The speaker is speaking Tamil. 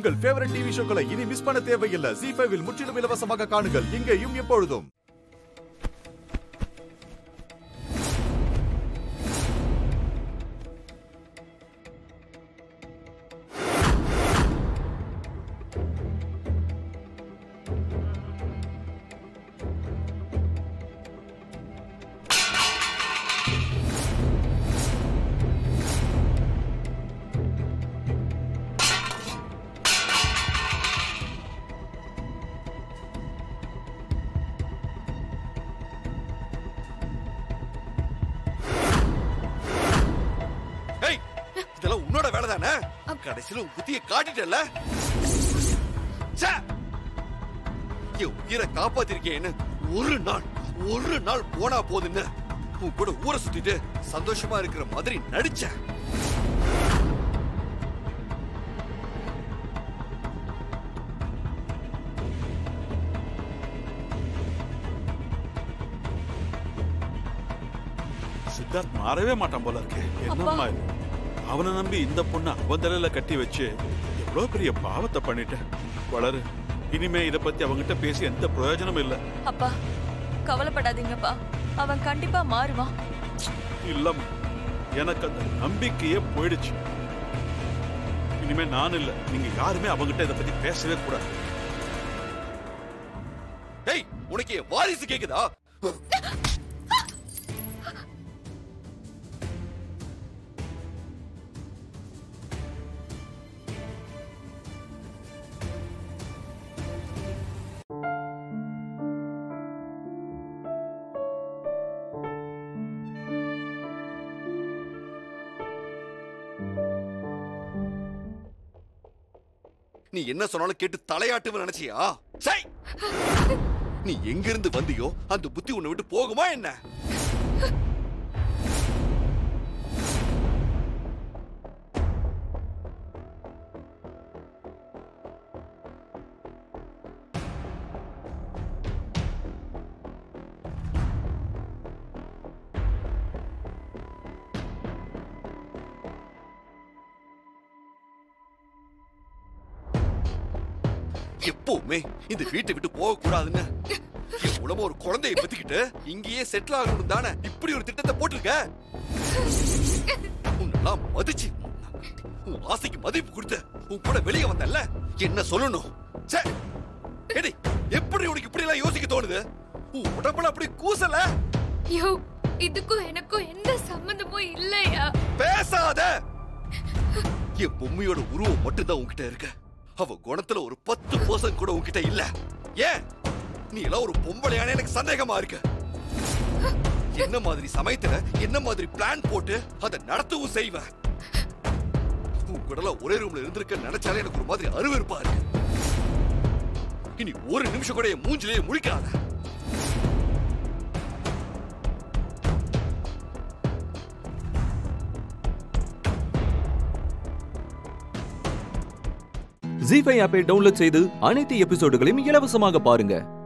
உங்கள் ஃபேவரட் டிவி ஷோக்களை இனி மிஸ் பண்ண தேவையில்லை ஜி ஃபைவில் முற்றிலும் இலவசமாக காணுங்கள் இங்கேயும் எப்பொழுதும் ஏய் இதெல்லாம் உன்னோட வேலை தானே கடைசியில உன் புத்திய காட்டிட்டல என் உயிரை காப்பாத்திருக்கேன்னு ஒரு நாள் ஒரு நாள் போனா போதுன்னு உன் கூட ஊரை சுத்திட்டு சந்தோஷமா இருக்கிற மாதிரி நடிச்ச சித்தார்த் மாறவே மாட்டான் போல இருக்கு என்னம்மா இது அவனை நம்பி இந்த பொண்ணு அவன் தலையில கட்டி வச்சு எவ்வளவு பெரிய பாவத்தை பண்ணிட்டேன் வளரு இனிமே இத பத்தி அவங்கிட்ட பேசி எந்த பிரயோஜனமும் இல்ல அப்பா கவலைப்படாதீங்கப்பா அவன் கண்டிப்பா மாறுவான் இல்லம் எனக்கு அந்த நம்பிக்கையே போயிடுச்சு இனிமே நான் இல்ல நீங்க யாருமே அவங்கிட்ட இத பத்தி பேசவே கூடாது ஏய் உனக்கு என் வாரிசு கேக்குதா நீ என்ன சொன்னாலும் கேட்டு தலையாட்டுவ நினைச்சியா சை நீ எங்க இருந்து வந்தியோ அந்த புத்தி உன்னை விட்டு போகுமா என்ன எப்பவுமே இந்த வீட்டை விட்டு போக கூடாதுன்னு என் உடம்பு ஒரு குழந்தையை பத்திக்கிட்டு இங்கேயே செட்டில் ஆகணும் தானே இப்படி ஒரு திட்டத்தை போட்டிருக்க உன்னெல்லாம் மதிச்சு உன் ஆசைக்கு மதிப்பு கொடுத்து உன் கூட வெளியே வந்தல்ல என்ன சொல்லணும் ச்சே. ஏடி எப்படி உனக்கு இப்படி எல்லாம் யோசிக்க தோணுது உன் உடம்புல அப்படி கூசல யோ இதுக்கும் எனக்கும் எந்த சம்மந்தமும் இல்லையா பேசாத என் பொம்மையோட உருவம் மட்டும்தான் உன்கிட்ட இருக்கு அவ குணத்துல ஒரு பத்து பர்சன்ட் கூட உன்கிட்ட இல்ல ஏன் நீ எல்லாம் ஒரு பொம்பளையான எனக்கு சந்தேகமா இருக்கு என்ன மாதிரி சமயத்துல என்ன மாதிரி பிளான் போட்டு அதை நடத்தவும் செய்வ உன் கூடல ஒரே ரூம்ல இருந்திருக்க நினைச்சாலே எனக்கு ஒரு மாதிரி அருவருப்பா இருக்கு இனி ஒரு நிமிஷம் கூட என் மூஞ்சிலேயே முழிக்காத ஜி ஃபைவ் ஆப்பை டவுன்லோட் செய்து அனைத்து எபிசோடுகளையும் இலவசமாக பாருங்க